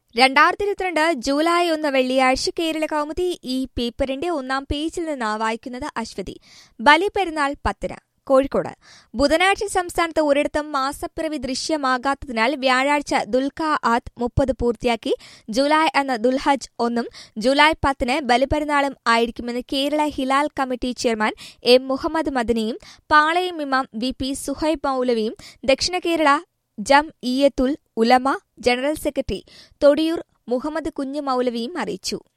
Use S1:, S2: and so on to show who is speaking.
S1: രണ്ടായിരത്തി ഇരുപത്തിരണ്ട് ജൂലൈ ഒന്ന് വെള്ളിയാഴ്ച കേരള കൗമുദി ഈ പേപ്പറിന്റെ ഒന്നാം പേജിൽ നിന്ന് വായിക്കുന്നത് അശ്വതി ബലിപെരുന്നാൾ പത്തിന് കോഴിക്കോട് ബുധനാഴ്ച സംസ്ഥാനത്ത് ഒരിടത്തും മാസപ്പിറവി ദൃശ്യമാകാത്തതിനാൽ വ്യാഴാഴ്ച ദുൽഖ ആത്ത് മുപ്പത് പൂർത്തിയാക്കി ജൂലൈ എന്ന ദുൽഹജ് ഒന്നും ജൂലൈ പത്തിന് ബലിപെരുന്നാളും ആയിരിക്കുമെന്ന് Kerala Hilal committee chairman M Muhammad മദനിയും പാളയം ഇമാം വി പി സുഹൈബ് മൗലവിയും Dakshina Kerala Jamiyyathul Ulama general secretary Thodiyoor Muhammad Kunju മൗലവിയും അറിയിച്ചു